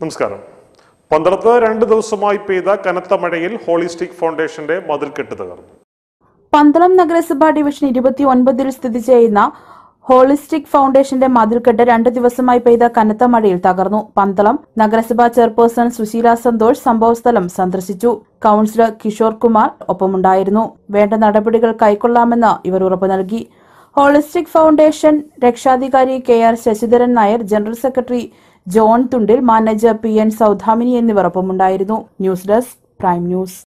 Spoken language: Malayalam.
നമസ്കാരം പന്തളത്ത് രണ്ട് ദിവസമായി പെയ്ത കനത്ത മഴയിൽ ഹോളിസ്റ്റിക് ഫൗണ്ടേഷന്റെ മതിൽക്കെട്ട് തകർന്നു പന്തളം നഗരസഭാ ഡിവിഷൻ ഇരുപത്തി ഒൻപതിൽ സ്ഥിതി ചെയ്യുന്ന ഹോളിസ്റ്റിക് ഫൗണ്ടേഷന്റെ മതിൽക്കെട്ട് രണ്ട് ദിവസമായി പെയ്ത കനത്ത മഴയിൽ തകർന്നു പന്തളം നഗരസഭാ ചെയർപേഴ്സൺ സുശീല സന്തോഷ് സംഭവസ്ഥലം സന്ദർശിച്ചു കൌൺസിലർ കിഷോർ കുമാർ ഒപ്പമുണ്ടായിരുന്നു വേണ്ട നടപടികൾ കൈക്കൊള്ളാമെന്ന് ഇവർ ഉറപ്പു നൽകി ഹോളിസ്റ്റിക് ഫൗണ്ടേഷൻ രക്ഷാധികാരി K R Sasidharan Nair general secretary John Thundil manager P N Saudamini എന്നിവർ ഒപ്പമുണ്ടായിരുന്നു ന്യൂസ് ഡെസ്ക് പ്രൈം ന്യൂസ്